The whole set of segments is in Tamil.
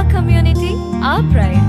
our community, our pride.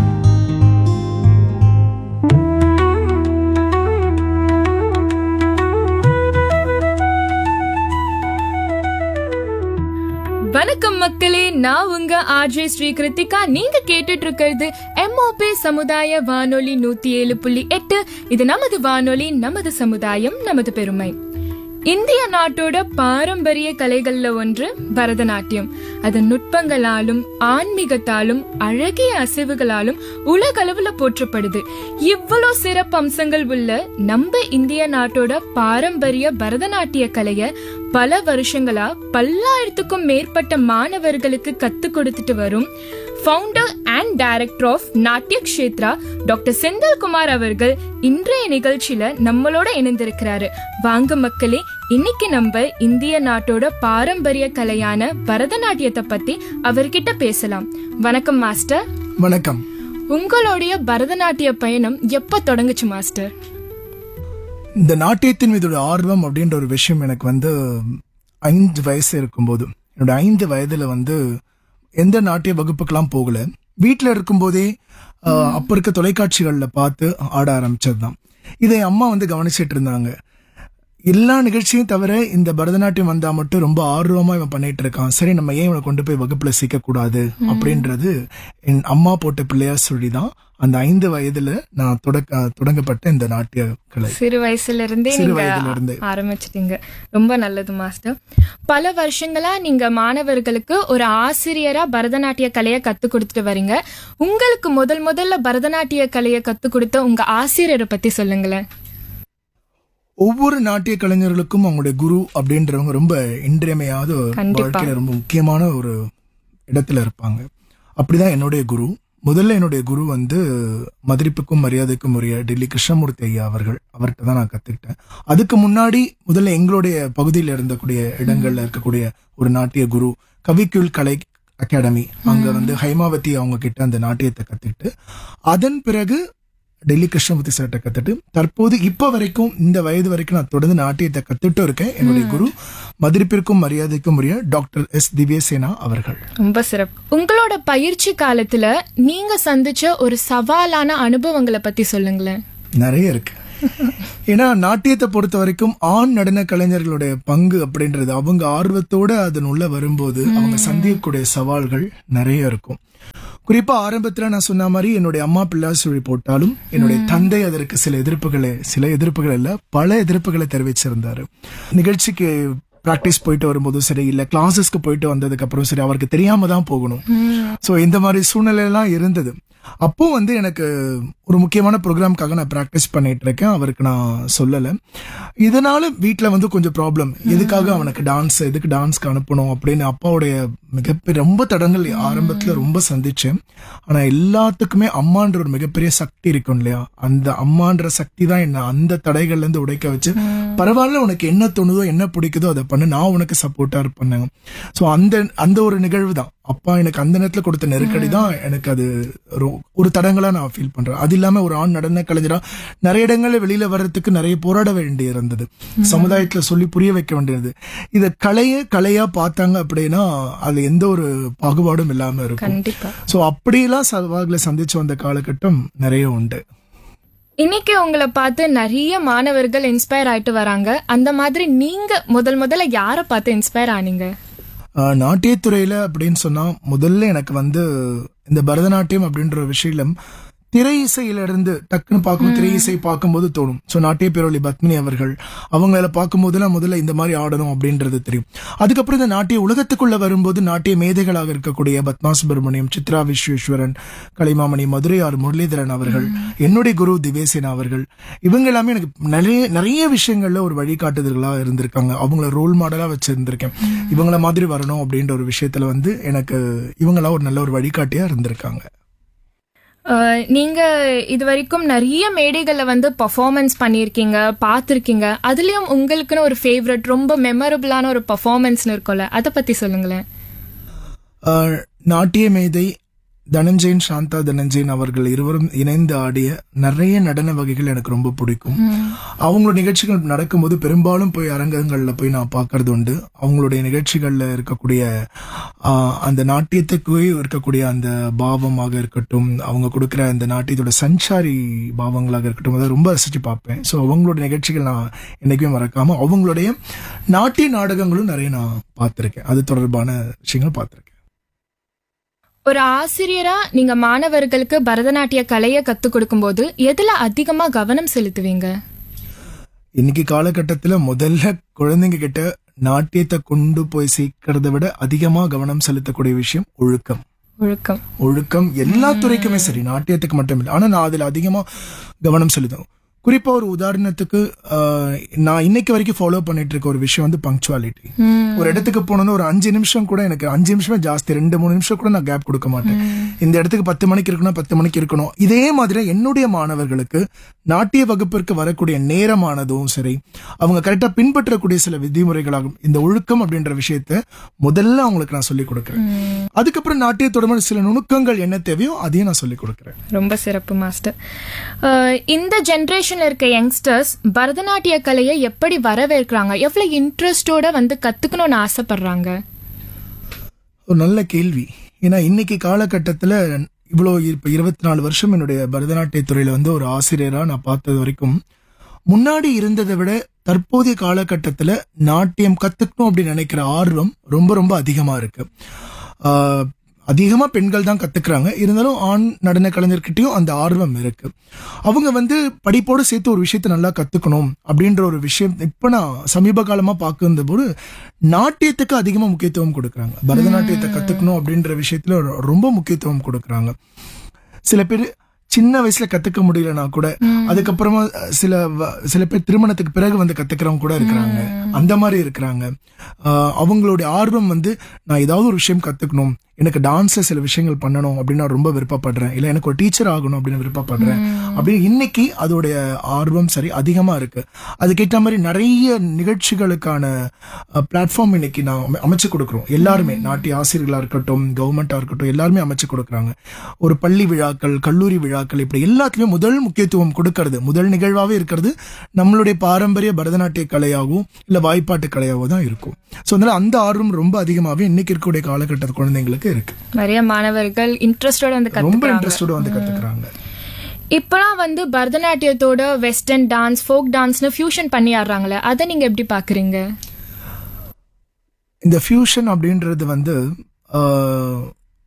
வணக்கம் மக்களே நான் உங்க ஆர்ஜே ஸ்ரீ கிருத்திகா நீங்க கேட்டுட்டு இருக்கிறது எம்ஓபி சமுதாய வானொலி நூத்தி ஏழு புள்ளி எட்டு இது நமது வானொலி நமது சமுதாயம் நமது பெருமை இந்திய நாட்டோட பாரம்பரிய கலைகள்ல ஒன்று பரதநாட்டியம் அதன் நுட்பங்களாலும் ஆன்மீகத்தாலும் அழகிய அசைவுகளாலும் உலகளவுல போற்றப்படுது இவ்வளவு சிறப்பு அம்சங்கள் உள்ள நம்ம இந்திய நாட்டோட பாரம்பரிய பரதநாட்டிய கலைய பல வருஷங்களா பல்லாயிரத்துக்கும் மேற்பட்ட மாணவர்களுக்கு கத்து கொடுத்துட்டு வரும் ஃபவுண்டர் அண்ட் டைரக்டர் ஆஃப் நாட்டிய கஷேத்ரா டாக்டர் செந்தில்குமார் அவர்கள் இன்றைய நிகழ்ச்சியில நம்மளோட இணைந்திருக்கிறாரு வாங்க மக்களே இன்னைக்கு நம்ம இந்திய நாட்டோட பாரம்பரிய கலையான பரதநாட்டியத்தை பத்தி அவர்கிட்ட பேசலாம் வணக்கம் மாஸ்டர் வணக்கம் உங்களுடைய பரதநாட்டிய பயணம் எப்ப தொடங்குச்சு மாஸ்டர் இந்த நாட்டியத்தின் மீது ஒரு ஆர்வம் அப்படின்ற ஒரு விஷயம் எனக்கு வந்து ஐந்து வயசு இருக்கும்போது என்னோட ஐந்து வயதுல வந்து எந்த நாட்டிய வகுப்புக்கெல்லாம் போகல வீட்டில் இருக்கும்போதே ஆஹ், அப்ப இருக்க தொலைக்காட்சிகள்ல பார்த்து ஆட ஆரம்பிச்சதுதான் இதை அம்மா வந்து கவனிச்சிட்டு இருந்தாங்க எல்லா நிகழ்ச்சியும் தவிர இந்த பரதநாட்டியம் வந்தா மட்டும் ரொம்ப ஆர்வமா இவன் பண்ணிட்டு இருக்கான் சரி நம்ம ஏன் இவனை கொண்டு போய் வகுப்புல சேர்க்க கூடாது அப்படின்றது என் அம்மா போட்ட பிள்ளையார் சொல்லிதான் அந்த ஐந்து வயதுல நான் தொடக்க தொடங்கப்பட்ட இந்த நாட்டிய கலை சிறு வயசுல இருந்தே சிறு நீங்க வயதுல இருந்தே. ஆரம்பிச்சிட்டீங்க ரொம்ப நல்லது மாஸ்டர் பல வருஷங்களா நீங்க மாணவர்களுக்கு ஒரு ஆசிரியரா பரதநாட்டிய கலையை கத்து கொடுத்துட்டு வரீங்க உங்களுக்கு முதல் முதல்ல பரதநாட்டிய கலையை கத்து கொடுத்த உங்க ஆசிரியரை பத்தி சொல்லுங்களேன் ஒவ்வொரு நாட்டிய கலைஞர்களுக்கும் அவங்களுடைய குரு அப்படின்றவங்க ரொம்ப இன்றியமையாத ஒரு கண்டிப்பா. வாழ்க்கையில ரொம்ப முக்கியமான ஒரு இடத்துல இருப்பாங்க அப்படிதான் என்னுடைய குரு முதல்ல என்னுடைய குரு வந்து மதிப்புக்கும் மரியாதைக்கும் உரிய டெல்லி கிருஷ்ணமூர்த்தி ஐயா அவர்கள் அவர்கிட்ட தான் நான் கத்துக்கிட்டேன் அதுக்கு முன்னாடி முதல்ல எங்களுடைய பகுதியில் இருந்தக்கூடிய இடங்கள்ல இருக்கக்கூடிய ஒரு நாட்டிய குரு கவிக்குள் கலை அகாடமி அங்க வந்து ஹைமாவதி அவங்க கிட்ட அந்த நாட்டியத்தை கத்துக்கிட்டு அதன் பிறகு டெல்லி கிருஷ்ணமூர்த்தி சார்ட்ட கத்துட்டு தற்போது இப்ப வரைக்கும் இந்த வயது வரைக்கும் நான் தொடர்ந்து நாட்டியத்தை கத்துட்டு இருக்கேன் என்னுடைய குரு மதிப்பிற்கும் மரியாதைக்கும் உரிய டாக்டர் எஸ் திவ்யசேனா அவர்கள் ரொம்ப சிறப்பு உங்களோட பயிற்சி காலத்துல நீங்க சந்திச்ச ஒரு சவாலான அனுபவங்களை பத்தி சொல்லுங்களேன் நிறைய இருக்கு ஏன்னா நாட்டியத்தை பொறுத்த வரைக்கும் ஆண் நடன கலைஞர்களுடைய பங்கு அப்படின்றது அவங்க ஆர்வத்தோட அதன் உள்ள வரும்போது அவங்க சந்திக்கக்கூடிய சவால்கள் நிறைய இருக்கும் குறிப்பா ஆரம்பத்துல நான் சொன்ன மாதிரி என்னுடைய அம்மா பிள்ளையார் சொல்லி போட்டாலும் என்னுடைய தந்தை அதற்கு சில எதிர்ப்புகளை சில எதிர்ப்புகள் இல்ல பல எதிர்ப்புகளை தெரிவிச்சிருந்தாரு நிகழ்ச்சிக்கு பிராக்டிஸ் போயிட்டு வரும்போது சரி இல்ல கிளாஸஸ்க்கு போயிட்டு வந்ததுக்கு அப்புறம் சரி அவருக்கு தெரியாம தான் போகணும் சோ இந்த மாதிரி சூழ்நிலை எல்லாம் இருந்தது அப்போ வந்து எனக்கு ஒரு முக்கியமான ப்ரோக்ராம்காக நான் ப்ராக்டிஸ் பண்ணிட்டு இருக்கேன் அவருக்கு நான் சொல்லல இதனால வீட்ல வந்து கொஞ்சம் ப்ராப்ளம் எதுக்காக அவனுக்கு டான்ஸ் எதுக்கு டான்ஸ்க்கு அனுப்பணும் அப்படின்னு அப்பாவுடைய மிகப்பெரிய ரொம்ப தடங்கள் ஆரம்பத்துல ரொம்ப சந்திச்சேன் ஆனா எல்லாத்துக்குமே அம்மான்ற ஒரு மிகப்பெரிய சக்தி இருக்கும் இல்லையா அந்த அம்மான்ற சக்தி தான் என்ன அந்த தடைகள்ல இருந்து உடைக்க வச்சு பரவாயில்ல உனக்கு என்ன தோணுதோ என்ன பிடிக்குதோ அதை பண்ணு நான் உனக்கு சப்போர்ட்டா இருப்பேன் சோ அந்த அந்த ஒரு நிகழ்வு தான் அப்பா எனக்கு அந்த நேரத்துல கொடுத்த நெருக்கடி தான் எனக்கு அது ஒரு- ஒரு தடங்களா நான் ஃபீல் பண்றேன் அது இல்லாம ஒரு ஆண் நடன கலைஞரா நிறைய இடங்கள்ல வெளியில வர்றதுக்கு நிறைய போராட வேண்டி இருந்தது சமுதாயத்துல சொல்லி புரிய வைக்க வேண்டியது இத கலைய கலையா பார்த்தாங்க அப்படின்னா அது எந்த ஒரு பாகுபாடும் இல்லாம இருக்கும் கண்டிப்பா சோ அப்படியெல்லாம் சவால்களை சந்திச்சு வந்த காலகட்டம் நிறைய உண்டு இன்னைக்கு உங்களை பார்த்து நிறைய மாணவர்கள் இன்ஸ்பயர் ஆயிட்டு வராங்க அந்த மாதிரி நீங்க முதல் முதல்ல யாரை பார்த்து இன்ஸ்பயர் ஆனீங்க ஆஹ் நாட்டியத்துறையில அப்படின்னு சொன்னா முதல்ல எனக்கு வந்து இந்த பரதநாட்டியம் அப்படின்ற ஒரு விஷயம் திரை இசையில இருந்து டக்குன்னு பார்க்கும் திரை இசை பார்க்கும்போது தோணும் சோ நாட்டிய பேரொழி பத்மினி அவர்கள் அவங்கள பார்க்கும்போதெல்லாம் முதல்ல இந்த மாதிரி ஆடணும் அப்படின்றது தெரியும் அதுக்கப்புறம் இந்த நாட்டிய உலகத்துக்குள்ள வரும்போது நாட்டிய மேதைகளாக இருக்கக்கூடிய பத்மா சுப்பிரமணியம் சித்ரா விஸ்வேஸ்வரன் கலைமாமணி மதுரையார் முரளிதரன் அவர்கள் என்னுடைய குரு திவேசேனா அவர்கள் இவங்க எல்லாமே எனக்கு நிறைய நிறைய விஷயங்கள்ல ஒரு வழிகாட்டுதல்களா இருந்திருக்காங்க அவங்கள ரோல் மாடலா வச்சிருந்திருக்கேன் இவங்கள மாதிரி வரணும் அப்படின்ற ஒரு விஷயத்துல வந்து எனக்கு இவங்களா ஒரு நல்ல ஒரு வழிகாட்டியா இருந்திருக்காங்க அஹ், நீங்க இது வரைக்கும் நிறைய மேடைகள்ல வந்து பர்ஃபார்மன்ஸ் பண்ணியிருக்கீங்க பார்த்துருக்கீங்க அதுலயும் உங்களுக்குன்னு ஒரு ஃபேவரட் ரொம்ப மெமரபிளான ஒரு பர்ஃபார்மன்ஸ்னு இருக்கும்ல அதை பத்தி சொல்லுங்களேன் ஆஹ் நாட்டிய மேதை தனஞ்சயன் சாந்தா தனஞ்சயன் அவர்கள் இருவரும் இணைந்து ஆடிய நிறைய நடன வகைகள் எனக்கு ரொம்ப பிடிக்கும் அவங்களோட நிகழ்ச்சிகள் நடக்கும்போது பெரும்பாலும் போய் அரங்கங்கள்ல போய் நான் பார்க்கறது உண்டு அவங்களுடைய நிகழ்ச்சிகள்ல இருக்கக்கூடிய ஆஹ், அந்த நாட்டியத்துக்கு இருக்கக்கூடிய அந்த பாவமாக இருக்கட்டும் அவங்க கொடுக்கிற அந்த நாட்டியத்தோட சஞ்சாரி பாவங்களாக இருக்கட்டும் அதை ரொம்ப ரசிச்சு பார்ப்பேன் ஸோ அவங்களோட நிகழ்ச்சிகள் நான் என்னைக்குமே மறக்காம அவங்களுடைய நாட்டிய நாடகங்களும் நிறைய நான் பார்த்திருக்கேன் அது தொடர்பான விஷயங்கள் பார்த்திருக்கேன் ஒரு ஆசிரியரா நீங்க மாணவர்களுக்கு பரதநாட்டிய கலையை கத்துக் கொடுக்கும்போது எதுல அதிகமா கவனம் செலுத்துவீங்க இன்னைக்கு காலகட்டத்துல முதல்ல குழந்தைங்க கிட்ட நாட்டியத்தை கொண்டு போய் சேர்க்கறத விட அதிகமா கவனம் செலுத்தக்கூடிய விஷயம் ஒழுக்கம் ஒழுக்கம் ஒழுக்கம் எல்லா துறைக்குமே சரி நாட்டியத்துக்கு மட்டும் இல்லை ஆனா நான் அதுல அதிகமா கவனம் செலுத்தும் குறிப்பா ஒரு உதாரணத்துக்கு ஆஹ், நான் இன்னைக்கு வரைக்கும் ஃபாலோ பண்ணிட்டு இருக்க ஒரு விஷயம் வந்து பங்க்சுவாலிட்டி ஒரு இடத்துக்கு போனோம்னா ஒரு அஞ்சு நிமிஷம் கூட எனக்கு அஞ்சு நிமிஷமே ஜாஸ்தி ரெண்டு மூணு நிமிஷம் கூட நான் கேப் கொடுக்க மாட்டேன் இந்த இடத்துக்கு பத்து மணிக்கு இருக்கணும் பத்து மணிக்கு இருக்கணும் இதே மாதிரி என்னுடைய மாணவர்களுக்கு நாட்டிய வகுப்பிற்கு வரக்கூடிய நேரமானதும் சரி அவங்க கரெக்டா பின்பற்றக்கூடிய சில விதிமுறைகளாகும் இந்த ஒழுக்கம் அப்படின்ற விஷயத்த முதல்ல அவங்களுக்கு நான் சொல்லிக் கொடுக்குறேன் அதுக்கப்புறம் நாட்டிய தொடர்பான சில நுணுக்கங்கள் என்ன தேவையோ அதையும் நான் சொல்லிக் கொடுக்குறேன் ரொம்ப சிறப்பு மாஸ்டர் அஹ், இந்த ஜெனரேஷன்ல இருக்க யங்ஸ்டர்ஸ் பரதநாட்டிய கலையை எப்படி வரவேற்கிறாங்க எவ்வளவு இன்ட்ரெஸ்டோட வந்து கத்துக்கணும்னு ஆசைப்படுறாங்க ஒரு நல்ல கேள்வி ஏன்னா இன்னைக்கு காலகட்டத்துல இவ்வளோ இப்ப இருபத்தி நாலு வருஷம் என்னுடைய பரதநாட்டிய துறையில வந்து ஒரு ஆசிரியரா நான் பார்த்தது வரைக்கும் முன்னாடி இருந்ததை விட தற்போதைய காலகட்டத்துல நாட்டியம் கத்துக்கணும் அப்படின்னு நினைக்கிற ஆர்வம் ரொம்ப ரொம்ப அதிகமா இருக்கு ஆஹ், அதிகமா பெண்கள் தான் கத்துக்கிறாங்க இருந்தாலும் ஆண் நடன கலைஞர்கிட்டயும் அந்த ஆர்வம் இருக்கு அவங்க வந்து படிப்போடு சேர்த்து ஒரு விஷயத்த நல்லா கத்துக்கணும் அப்படின்ற ஒரு விஷயம் இப்ப நான் சமீப காலமா பார்க்கின்ற போது நாட்டியத்துக்கு அதிகமா முக்கியத்துவம் கொடுக்கறாங்க பரதநாட்டியத்தை கத்துக்கணும் அப்படின்ற விஷயத்துல ரொ- ரொம்ப முக்கியத்துவம் கொடுக்கறாங்க சில பேர் சின்ன வயசுல கத்துக்க முடியலனா கூட அதுக்கப்புறமா அஹ், சில வ- சில பேர் திருமணத்துக்கு பிறகு வந்து கத்துக்கிறவங்க கூட இருக்கிறாங்க அந்த மாதிரி இருக்கிறாங்க ஆஹ், அவங்களுடைய ஆர்வம் வந்து நான் ஏதாவது ஒரு விஷயம் கத்துக்கணும் எனக்கு டான்ஸ்ல சில விஷயங்கள் பண்ணணும் அப்படின்னு நான் ரொம்ப விருப்பப்படுறேன் இல்ல எனக்கு ஒரு டீச்சர் ஆகணும் அப்படின்னு விருப்பப்படுறேன் அப்படின்னு இன்னைக்கு அதோடைய ஆர்வம் சரி அதிகமா இருக்கு அதுக்கேற்ற மாதிரி நிறைய நிகழ்ச்சிகளுக்கான பிளாட்ஃபார்ம் இன்னைக்கு நான் அமை- அமைச்சு கொடுக்குறோம் எல்லாருமே நாட்டிய ஆசிரியர்களா இருக்கட்டும் கவர்மெண்டா இருக்கட்டும் எல்லாருமே அமைச்சு கொடுக்குறாங்க ஒரு பள்ளி விழாக்கள் கல்லூரி விழாக்கள் இப்படி எல்லாத்துலயும் முதல் முக்கியத்துவம் கொடுக்கறது முதல் நிகழ்வாவே இருக்கிறது நம்மளுடைய பாரம்பரிய பரதநாட்டிய கலையாகவும் இல்ல வாய்ப்பாட்டு கலையாகவும் தான் இருக்கும் சோ அதனால அந்த ஆர்வம் ரொம்ப அதிகமாவே இன்னைக்கு இருக்கக்கூடிய காலகட்ட குழந்தைங்களுக்கு இருக்கு நிறைய மாணவர்கள் இன்ட்ரெஸ்டோட வந்து ரொம்ப கத்துக்கிறாங்க இன்ட்ரெஸ்டோட வந்து கத்துக்கிறாங்க இப்பலாம் வந்து பரதநாட்டியத்தோட வெஸ்டர்ன் டான்ஸ் ஃபோக் டான்ஸ்னு ஃபியூஷன் பண்ணி ஆடுறாங்களே அதை நீங்க எப்படி பாக்குறீங்க இந்த ஃபியூஷன் அப்படின்றது வந்து ஆஹ்,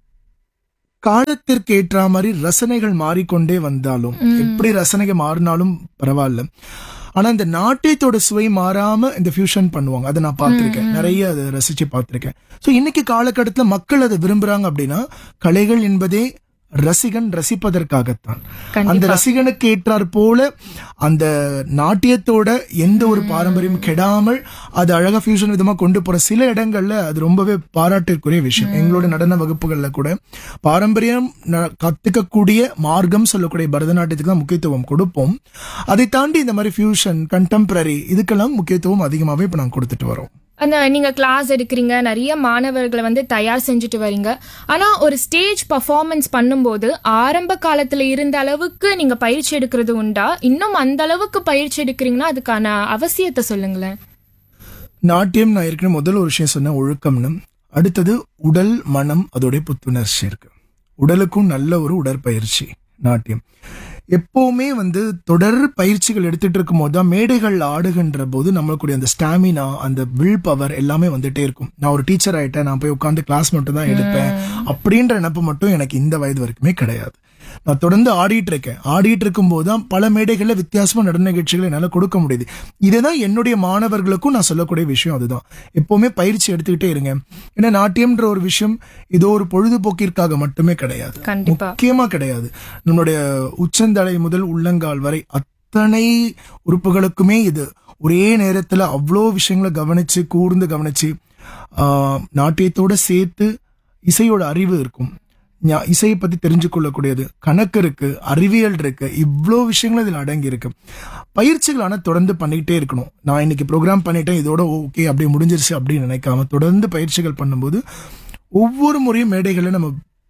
காலத்திற்கு ஏற்ற மாதிரி ரசனைகள் மாறிக்கொண்டே வந்தாலும் எப்படி ரசனைகள் மாறினாலும் பரவாயில்ல ஆனா இந்த நாட்டியத்தோட சுவை மாறாம இந்த ஃபியூஷன் பண்ணுவாங்க அதை நான் பார்த்திருக்கேன் நிறைய அதை ரசிச்சு பார்த்திருக்கேன் சோ இன்னைக்கு காலகட்டத்துல மக்கள் அதை விரும்புறாங்க அப்படின்னா கலைகள் என்பதே ரசிகன் ரசிப்பதற்காகத்தான் கண்டிப்பா. அந்த ரசிகனுக்கு ஏற்றாற் போல அந்த நாட்டியத்தோட எந்த ஒரு பாரம்பரியம் கெடாமல் அது அழகா ஃபியூஷன் விதமா கொண்டு போற சில இடங்கள்ல அது ரொம்பவே பாராட்டிற்குரிய விஷயம் எங்களோட நடன வகுப்புகள்ல கூட பாரம்பரியம் ந- கத்துக்கக்கூடிய மார்க்கம் சொல்லக்கூடிய பரதநாட்டியத்துக்கு தான் முக்கியத்துவம் கொடுப்போம் அதை தாண்டி இந்த மாதிரி ஃபியூஷன் கண்டெம்பரரி இதுக்கெல்லாம் முக்கியத்துவம் அதிகமாவே இப்ப நாங்க கொடுத்துட்டு வரோம் அந்த நீங்க கிளாஸ் எடுக்கிறீங்க நிறைய மாணவர்களை வந்து தயார் செஞ்சுட்டு வரீங்க ஆனா ஒரு ஸ்டேஜ் பர்ஃபார்மன்ஸ் பண்ணும்போது ஆரம்ப காலத்துல இருந்த அளவுக்கு நீங்க பயிற்சி எடுக்கிறது உண்டா இன்னும் அந்த அளவுக்கு பயிற்சி எடுக்கிறீங்கன்னா அதுக்கான அவசியத்தை சொல்லுங்களேன் நாட்டியம் நான் ஏற்கனவே முதல்ல ஒரு விஷயம் சொன்னேன் ஒழுக்கம்னு அடுத்தது உடல் மனம் அதோடைய புத்துணர்ச்சி இருக்கு உடலுக்கும் நல்ல ஒரு உடற்பயிற்சி நாட்டியம் எப்பவுமே வந்து தொடர் பயிற்சிகள் எடுத்துட்டு இருக்கும் போது தான் மேடைகள் ஆடுகின்ற போது நம்மளுக்குடைய அந்த ஸ்டாமினா அந்த வில் பவர் எல்லாமே வந்துட்டே இருக்கும் நான் ஒரு டீச்சர் ஆயிட்டேன் நான் போய் உட்காந்து கிளாஸ் மட்டும் தான் எடுப்பேன் அப்படின்ற நினப்பு மட்டும் எனக்கு இந்த வயது வரைக்குமே கிடையாது நான் தொடர்ந்து ஆடிட்டு இருக்கேன் ஆடிட்டு இருக்கும் போதுதான் பல மேடைகள்ல வித்தியாசமா நடன நிகழ்ச்சிகளை என்னால கொடுக்க முடியுது இதுதான் என்னுடைய மாணவர்களுக்கும் நான் சொல்லக்கூடிய விஷயம் அதுதான் எப்பவுமே பயிற்சி எடுத்துக்கிட்டே இருங்க ஏன்னா நாட்டியம்ன்ற ஒரு விஷயம் இதோ ஒரு பொழுதுபோக்கிற்காக மட்டுமே கிடையாது கண்டிப்பா முக்கியமா கிடையாது நம்மளுடைய உச்சந்தலை முதல் உள்ளங்கால் வரை அத்தனை உறுப்புகளுக்குமே இது ஒரே நேரத்துல அவ்வளோ விஷயங்களை கவனிச்சு கூர்ந்து கவனிச்சு ஆஹ், நாட்டியத்தோட சேர்த்து இசையோட அறிவு இருக்கும் ஞா- இசையை பத்தி தெரிஞ்சு கொள்ளக்கூடியது கணக்கு இருக்கு அறிவியல் இருக்கு இவ்வளோ விஷயங்கள் இதுல அடங்கி இருக்கு பயிற்சிகள் ஆனா தொடர்ந்து பண்ணிக்கிட்டே இருக்கணும் நான் இன்னைக்கு ப்ரோக்ராம் பண்ணிட்டேன் இதோட ஓகே அப்படியே முடிஞ்சிருச்சு அப்படின்னு நினைக்காம தொடர்ந்து பயிற்சிகள் பண்ணும்போது ஒவ்வொரு முறையும் மேடைகளை நம்ம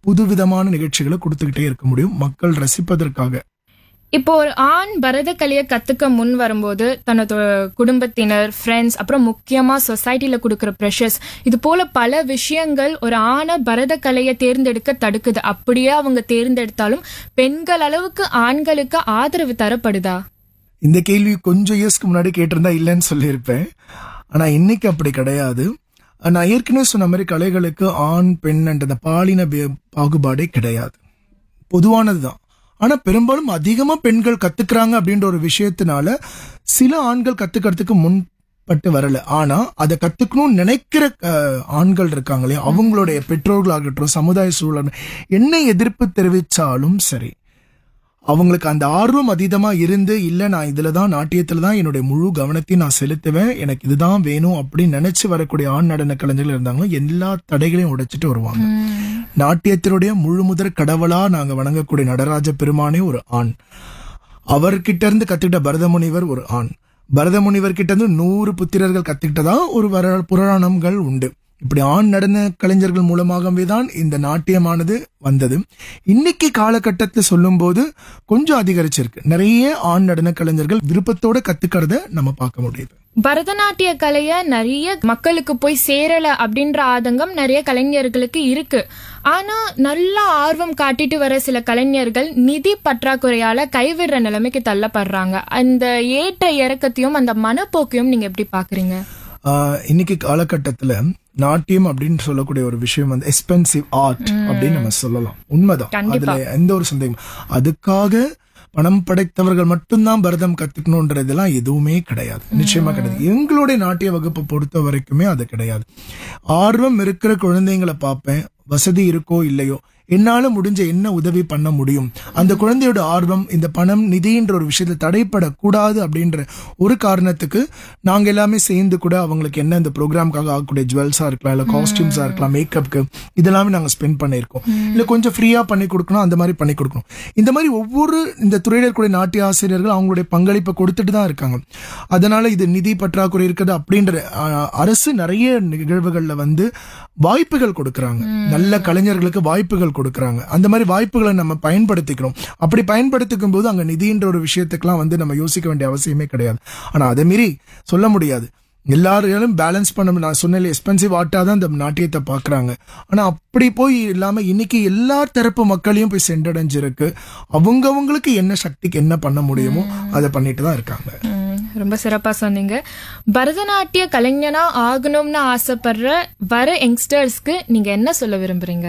புதுவிதமான நிகழ்ச்சிகளை கொடுத்துக்கிட்டே இருக்க முடியும் மக்கள் ரசிப்பதற்காக இப்போ ஒரு ஆண் பரதக்கலையை கத்துக்க முன் வரும்போது தனது குடும்பத்தினர் ஃப்ரெண்ட்ஸ் அப்புறம் முக்கியமா சொசைட்டில கொடுக்கிற ப்ரெஷர்ஸ் இது போல பல விஷயங்கள் ஒரு ஆணை பரதக்கலையை தேர்ந்தெடுக்க தடுக்குது அப்படியே அவங்க தேர்ந்தெடுத்தாலும் பெண்கள் அளவுக்கு ஆண்களுக்கு ஆதரவு தரப்படுதா இந்த கேள்வி கொஞ்சம் இயர்ஸ்க்கு முன்னாடி கேட்டிருந்தா இல்லைன்னு சொல்லியிருப்பேன் ஆனா இன்னைக்கு அப்படி கிடையாது நான் ஏற்கனவே சொன்ன மாதிரி கலைகளுக்கு ஆண் பெண் என்ற அந்த பாலின பே- பாகுபாடே கிடையாது பொதுவானதுதான் ஆனா பெரும்பாலும் அதிகமா பெண்கள் கத்துக்கிறாங்க அப்படின்ற ஒரு விஷயத்தினால சில ஆண்கள் கத்துக்கிறதுக்கு முன்பட்டு வரல ஆனா அதை கத்துக்கணும்னு நினைக்கிற அஹ், ஆண்கள் இருக்காங்களே அவங்களுடைய பெற்றோர்களாகட்டும் சமுதாய சூழல் என்ன எதிர்ப்பு தெரிவிச்சாலும் சரி அவங்களுக்கு அந்த ஆர்வம் அதீதமா இருந்து இல்ல நான் இதுல தான் நாட்டியத்துல தான் என்னுடைய முழு கவனத்தையும் நான் செலுத்துவேன் எனக்கு இதுதான் வேணும் அப்படின்னு நினைச்சு வரக்கூடிய ஆண் நடன கலைஞர்கள் இருந்தாங்களோ எல்லா தடைகளையும் உடைச்சிட்டு வருவாங்க நாட்டியத்தினுடைய முழு முதற் கடவுளா நாங்க வணங்கக்கூடிய நடராஜ பெருமானே ஒரு ஆண் அவர்கிட்ட இருந்து கத்துக்கிட்ட பரதமுனிவர் ஒரு ஆண் பரதமுனிவர் கிட்ட இருந்து நூறு புத்திரர்கள் கத்துக்கிட்டதா ஒரு வர புராணங்கள் உண்டு இப்படி ஆண் நடன கலைஞர்கள் மூலமாகவே தான் இந்த நாட்டியமானது வந்தது இன்னைக்கு காலகட்டத்தில் சொல்லும்போது கொஞ்சம் அதிகரிச்சிருக்கு நிறைய ஆண் நடன கலைஞர்கள் விருப்பத்தோட கத்துக்கிறத நம்ம பார்க்க முடியுது பரதநாட்டிய கலைய நிறைய மக்களுக்கு போய் சேரல அப்படின்ற ஆதங்கம் நிறைய கலைஞர்களுக்கு இருக்கு ஆனா நல்ல ஆர்வம் காட்டிட்டு வர சில கலைஞர்கள் நிதி பற்றாக்குறையால கைவிடுற நிலைமைக்கு தள்ளப்படுறாங்க அந்த ஏற்ற இறக்கத்தையும் அந்த மனப்போக்கையும் நீங்க எப்படி பாக்குறீங்க ஆஹ் இன்னைக்கு காலகட்டத்துல நாட்டியம் அப்படின்னு சொல்லக்கூடிய ஒரு விஷயம் வந்து எக்ஸ்பென்சிவ் ஆர்ட் அப்படின்னு நம்ம சொல்லலாம் உண்மைதான் அதுல எந்த ஒரு சந்தேகம் அதுக்காக பணம் படைத்தவர்கள் மட்டும்தான் பரதம் கத்துக்கணுன்றதெல்லாம் எதுவுமே கிடையாது நிச்சயமா கிடையாது எங்களுடைய நாட்டிய வகுப்பை பொறுத்த வரைக்குமே அது கிடையாது ஆர்வம் இருக்கிற குழந்தைங்களை பார்ப்பேன் வசதி இருக்கோ இல்லையோ என்னால முடிஞ்ச என்ன உதவி பண்ண முடியும் அந்த குழந்தையோட ஆர்வம் இந்த பணம் நிதின்ற ஒரு விஷயத்துல தடைப்படக்கூடாது அப்படின்ற ஒரு காரணத்துக்கு நாங்க எல்லாமே சேர்ந்து கூட அவங்களுக்கு என்ன இந்த ப்ரோக்ராம்காக ஆகக்கூடிய ஜுவல்ஸா இருக்கலாம் இல்ல காஸ்டியூம்ஸா இருக்கலாம் மேக்கப்க்கு இதெல்லாமே நாங்க ஸ்பெண்ட் பண்ணியிருக்கோம் இல்ல கொஞ்சம் ஃப்ரீயா பண்ணி கொடுக்கணும் அந்த மாதிரி பண்ணி கொடுக்கணும் இந்த மாதிரி ஒவ்வொரு இந்த துறையில இருக்கக்கூடிய நாட்டிய ஆசிரியர்கள் அவங்களுடைய பங்களிப்பை கொடுத்துட்டு தான் இருக்காங்க அதனால இது நிதி பற்றாக்குறை இருக்குது அப்படின்ற அஹ், அரசு நிறைய நிகழ்வுகள்ல வந்து வாய்ப்புகள் கொடுக்கறாங்க நல்ல கலைஞர்களுக்கு வாய்ப்புகள் கொடுக்கறாங்க அந்த மாதிரி வாய்ப்புகளை நம்ம பயன்படுத்திக்கிறோம் அப்படி பயன்படுத்திக்கும் போது அங்க நிதின்ற ஒரு விஷயத்துக்கெல்லாம் வந்து நம்ம யோசிக்க வேண்டிய அவசியமே கிடையாது ஆனா அதை மீறி சொல்ல முடியாது எல்லாரும் பேலன்ஸ் பண்ண நான் சொன்னேன் எக்ஸ்பென்சிவ் ஆர்ட்டா தான் இந்த நாட்டியத்தை பாக்குறாங்க ஆனா அப்படி போய் இல்லாம இன்னைக்கு எல்லா தரப்பு மக்களையும் போய் சென்றடைஞ்சிருக்கு அவங்கவங்களுக்கு என்ன சக்திக்கு என்ன பண்ண முடியுமோ அதை பண்ணிட்டு தான் இருக்காங்க ம், ரொம்ப சிறப்பா சொன்னீங்க பரதநாட்டிய கலைஞனா ஆகணும்னு ஆசைப்படுற வர யங்ஸ்டர்ஸ்க்கு நீங்க என்ன சொல்ல விரும்புறீங்க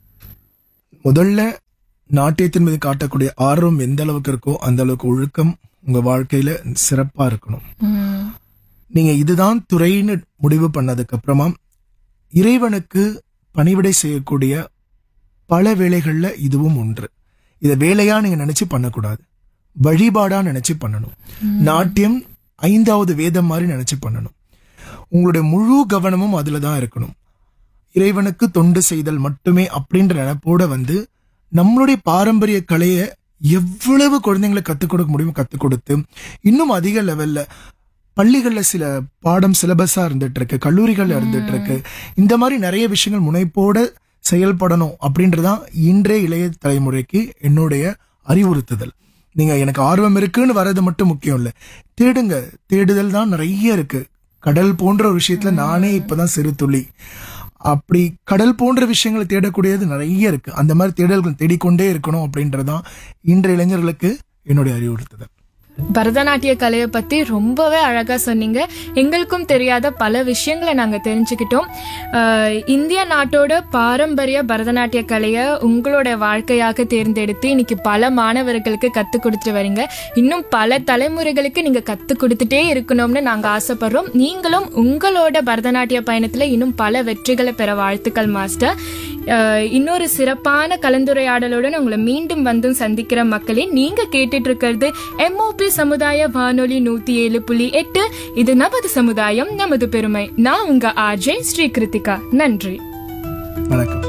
முதல்ல நாட்டியத்தின் மீது காட்டக்கூடிய ஆர்வம் எந்த அளவுக்கு இருக்கோ அந்த அளவுக்கு ஒழுக்கம் உங்க வாழ்க்கையில சிறப்பா இருக்கணும் ம், நீங்க இதுதான் துறைன்னு முடிவு பண்ணதுக்கு அப்புறமா இறைவனுக்கு பணிவிடை செய்யக்கூடிய பல வேலைகள்ல இதுவும் ஒன்று இதை வேலையா நீங்க நினைச்சு பண்ணக்கூடாது வழிபாடா நினைச்சு பண்ணணும் நாட்டியம் ஐந்தாவது வேதம் மாதிரி நினைச்சு பண்ணணும் உங்களுடைய முழு கவனமும் அதுல தான் இருக்கணும் இறைவனுக்கு தொண்டு செய்தல் மட்டுமே அப்படின்ற நினைப்போட வந்து நம்மளுடைய பாரம்பரிய கலையை எவ்வளவு குழந்தைங்களுக்கு கத்துக் கொடுக்க முடியுமோ கத்துக் கொடுத்து இன்னும் அதிக லெவல்ல பள்ளிகள்ல சில பாடம் சிலபஸா இருந்துட்டு இருக்கு கல்லூரிகள்ல இருந்துட்டு இருக்கு இந்த மாதிரி நிறைய விஷயங்கள் முனைப்போட செயல்படணும் அப்படின்றதான் இன்றைய இளைய தலைமுறைக்கு என்னுடைய அறிவுறுத்துதல் நீங்க எனக்கு ஆர்வம் இருக்குன்னு வர்றது மட்டும் முக்கியம் இல்ல தேடுங்க தேடுதல் தான் நிறைய இருக்கு கடல் போன்ற ஒரு விஷயத்துல நானே இப்பதான் சிறு துளி அப்படி கடல் போன்ற விஷயங்களை தேடக்கூடியது நிறைய இருக்கு அந்த மாதிரி தேடல்கள் தேடிக்கொண்டே இருக்கணும் அப்படின்றதான் இன்றைய இளைஞர்களுக்கு என்னுடைய அறிவுறுத்துதல் பரதநாட்டிய கலையை பத்தி ரொம்பவே அழகா சொன்னீங்க எங்களுக்கும் தெரியாத பல விஷயங்களை நாங்க தெரிஞ்சுக்கிட்டோம் ஆஹ் இந்திய நாட்டோட பாரம்பரிய பரதநாட்டிய கலையை உங்களோட வாழ்க்கையாக தேர்ந்தெடுத்து இன்னைக்கு பல மாணவர்களுக்கு கத்துக் கொடுத்துட்டு வரீங்க இன்னும் பல தலைமுறைகளுக்கு நீங்க கத்துக் கொடுத்துட்டே இருக்கணும்னு நாங்க ஆசைப்படுறோம் நீங்களும் உங்களோட பரதநாட்டிய பயணத்துல இன்னும் பல வெற்றிகளை பெற வாழ்த்துக்கள் மாஸ்டர் ஆஹ் இன்னொரு சிறப்பான கலந்துரையாடலுடன் உங்களை மீண்டும் வந்து சந்திக்கிற மக்களே நீங்க கேட்டுட்டு இருக்கிறது எம்ஓபி சமுதாய வானொலி நூத்தி ஏழு புள்ளி எட்டு இது நமது சமுதாயம் நமது பெருமை நான் உங்க ஆர்ஜே ஸ்ரீ கிருத்திகா நன்றி வணக்கம்